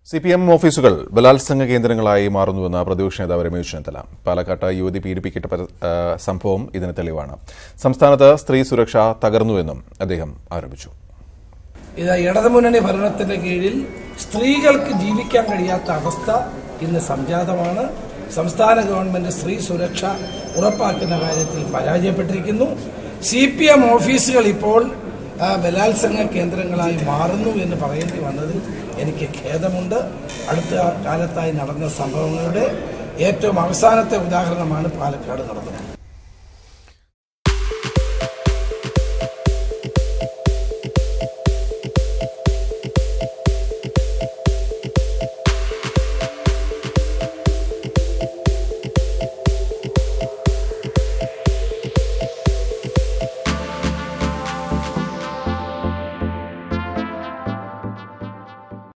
C P M ഓഫീസുകൾ ബലാത്സംഗ കേന്ദ്രങ്ങളായി മാറുന്നുവെന്ന് പ്രതിപക്ഷ നേതാവ് രമേശ് ചെന്നിത്തല പാലക്കാട്ട് യുവതി പീഡിപ്പിക്കപ്പെട്ട ആ, സംഭവം ഇതിന് തെളിവാണ് സംസ്ഥാനത്ത് സ്ത്രീ സുരക്ഷ തകർന്നുവെന്നും അദ്ദേഹം ആരോപിച്ചു ഇത് ഇടതുമുന്നണി ഭരണത്തിന്റെ കീഴിൽ സ്ത്രീകൾക്ക് ജീവിക്കാൻ കഴിയാത്ത അവസ്ഥ ഇന്ന് സംജാതമാണ് സംസ്ഥാന ഗവൺമെന്റ് സ്ത്രീ സുരക്ഷ ഉറപ്പാക്കുന്ന കാര്യത്തിൽ പരാജയപ്പെട്ടിരിക്കുന്നു സി പി എം ഓഫീസുകൾ ഇപ്പോൾ ആ, ബലാത്സംഗ കേന്ദ്രങ്ങളായി മാറുന്നു എന്ന് പറയേണ്ടി വന്നതിൽ എനിക്ക് ഖേദമുണ്ട് അടുത്ത കാലത്തായി നടന്ന സംഭവങ്ങളുടെ ഏറ്റവും അവസാനത്തെ ഉദാഹരണമാണ് പാലക്കാട് നടന്നത്